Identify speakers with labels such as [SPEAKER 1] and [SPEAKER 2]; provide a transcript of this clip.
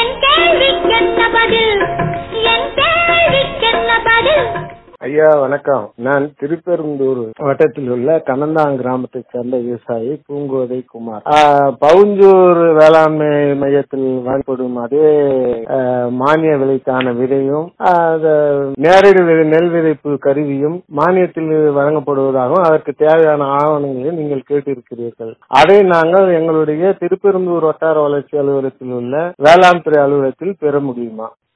[SPEAKER 1] என் கேள்விக்கென்ன பதில் என் கேள்விக்கென்ன பதில்
[SPEAKER 2] ஐயா வணக்கம் நான் திருப்பெரும்பூர் வட்டத்தில் உள்ள கனந்தான் கிராமத்தை சேர்ந்த விவசாயி பூங்கோதை குமார் ஆஹ், பவுஞ்சூர் வேளாண்மை மையத்தில் வழங்கப்படும் அதே ஆஹ், மானிய விலைக்கான விதையும் ஆஹ், அது நேரடி விதை- நெல் விதைப்பு கருவியும் மானியத்தில் வழங்கப்படுவதாகவும் அதற்கு தேவையான ஆவணங்களை நீங்கள் கேட்டிருக்கிறீர்கள் அதை நாங்கள் எங்களுடைய திருப்பெரும்பூர் வட்டார வளர்ச்சி அலுவலகத்தில் உள்ள வேளாண் துறை அலுவலகத்தில் பெற முடியுமா